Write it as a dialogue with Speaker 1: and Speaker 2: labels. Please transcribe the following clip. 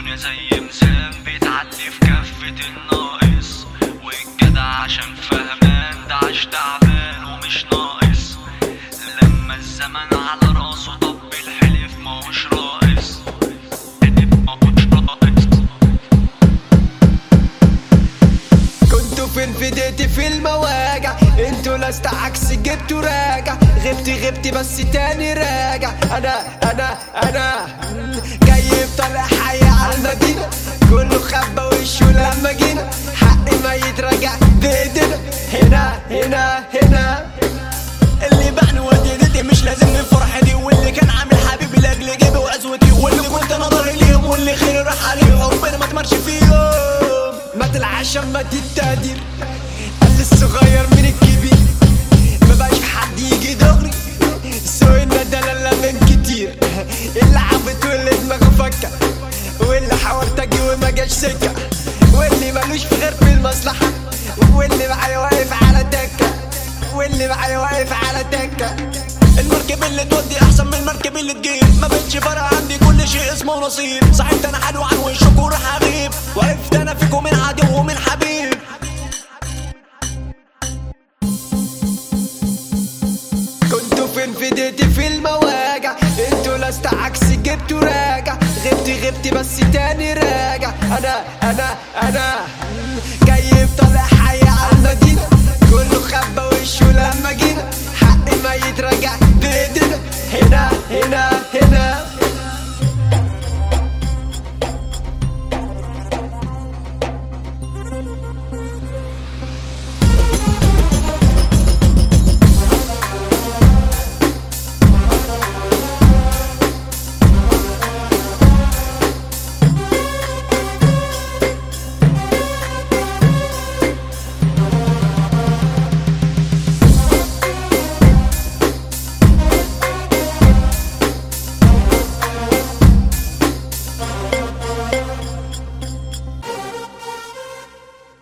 Speaker 1: الدنيا زي مسام بتعدي في كفة الناقص والجدع عشان فهمان ده عاش تعبان ومش ناقص لما الزمن على راسه طب الحلف ماهوش راقص ماهوش راقص
Speaker 2: كنتوا فين في ديتي في المواجع انتوا لست عكس جبتوا راجع غبتي غبتي بس تاني راجع انا انا انا جاي طالع حي على المدينة كله خبى وشه لما جينا حقي ما يتراجع بايدينا هنا هنا هنا
Speaker 3: اللي بعني وديتي مش لازم من فرحتي واللي كان عامل حبيبي لاجل جيبي وقسوتي واللي كنت نظري ليهم واللي خيري راح عليهم ربنا ما تمرش فيهم
Speaker 2: ما تلعش اما تتقدر قال الصغير من الكبير ما بقاش في حد يجي دغري سوينا دلالة من كتير اللي عبط واللي دماغه فكة واللي حاولت اجي وما جاش سكة واللي ملوش في غير في المصلحة واللي معايا واقف على دكة واللي معايا واقف على دكة
Speaker 3: المركب اللي تودي احسن من المركب اللي تجيب ما بقتش فارقه عندي كل شيء اسمه نصيب صاحبت انا حلو عن وشك وراح اغيب وعرفت انا فيكم من عدو ومن حبيب
Speaker 2: كنتوا فين في ديتي في المواجع انتوا لست عكس جبتوا راجع غبتي غبتي بس تاني راجع انا انا انا